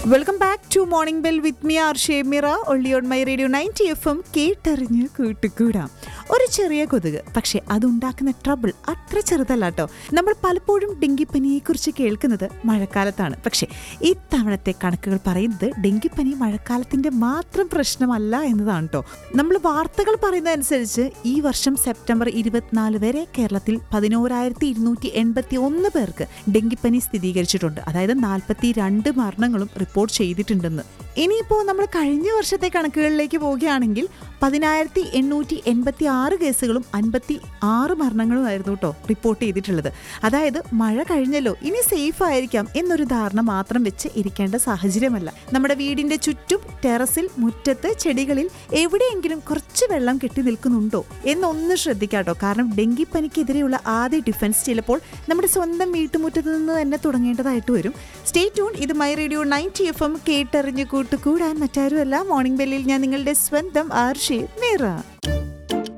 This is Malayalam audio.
welcome back to morning bell with me R Shemira only on my radio ninety F M കേട്ടറിഞ്ഞ് കൂട്ടുകൂടാം ഒരു ചെറിയ കൊതുക് പക്ഷെ അതുണ്ടാക്കുന്ന ട്രബിൾ അത്ര ചെറുതല്ല കേട്ടോ നമ്മൾ പലപ്പോഴും ഡെങ്കിപ്പനിയെ കുറിച്ച് കേൾക്കുന്നത് മഴക്കാലത്താണ് പക്ഷേ ഇത്തവണത്തെ കണക്കുകൾ പറയുന്നത് ഡെങ്കിപ്പനി മഴക്കാലത്തിന്റെ മാത്രം പ്രശ്നമല്ല എന്നതാണ് കേട്ടോ നമ്മൾ വാർത്തകൾ പറയുന്നതനുസരിച്ച് ഈ വർഷം സെപ്റ്റംബർ ഇരുപത്തിനാല് വരെ കേരളത്തിൽ പതിനോരായിരത്തി ഇരുന്നൂറ്റി എൺപത്തി ഒന്ന് പേർക്ക് ഡെങ്കിപ്പനി സ്ഥിരീകരിച്ചിട്ടുണ്ട് അതായത് നാൽപ്പത്തി രണ്ട് മരണങ്ങളും റിപ്പോർട്ട് ചെയ്തിട്ടുണ്ടെന്ന് ഇനിയിപ്പോൾ നമ്മൾ കഴിഞ്ഞ വർഷത്തെ കണക്കുകളിലേക്ക് പോവുകയാണെങ്കിൽ പതിനായിരത്തി എണ്ണൂറ്റി എൺപത്തി ആറ് കേസുകളും അൻപത്തി ആറ് മരണങ്ങളുമായിരുന്നു കേട്ടോ റിപ്പോർട്ട് ചെയ്തിട്ടുള്ളത് അതായത് മഴ കഴിഞ്ഞല്ലോ ഇനി സേഫ് ആയിരിക്കാം എന്നൊരു ധാരണ മാത്രം വെച്ച് ഇരിക്കേണ്ട സാഹചര്യമല്ല നമ്മുടെ വീടിന്റെ ചുറ്റും ടെറസിൽ മുറ്റത്ത് ചെടികളിൽ എവിടെയെങ്കിലും കുറച്ച് വെള്ളം കെട്ടി നിൽക്കുന്നുണ്ടോ എന്നൊന്ന് ശ്രദ്ധിക്കാട്ടോ കാരണം ഡെങ്കിപ്പനിക്കെതിരെയുള്ള ആദ്യ ഡിഫൻസ് ചിലപ്പോൾ നമ്മുടെ സ്വന്തം വീട്ടുമുറ്റത്ത് നിന്ന് തന്നെ തുടങ്ങേണ്ടതായിട്ട് വരും സ്റ്റേ ട്യൂൺ ഇത് my radio ninety F M കേട്ടറിഞ്ഞ് കൂട്ടുകൂടാൻ മറ്റാരുമല്ല മോർണിംഗ് ബെല്ലിൽ ഞാൻ നിങ്ങളുടെ സ്വന്തം ആർഷി മീറ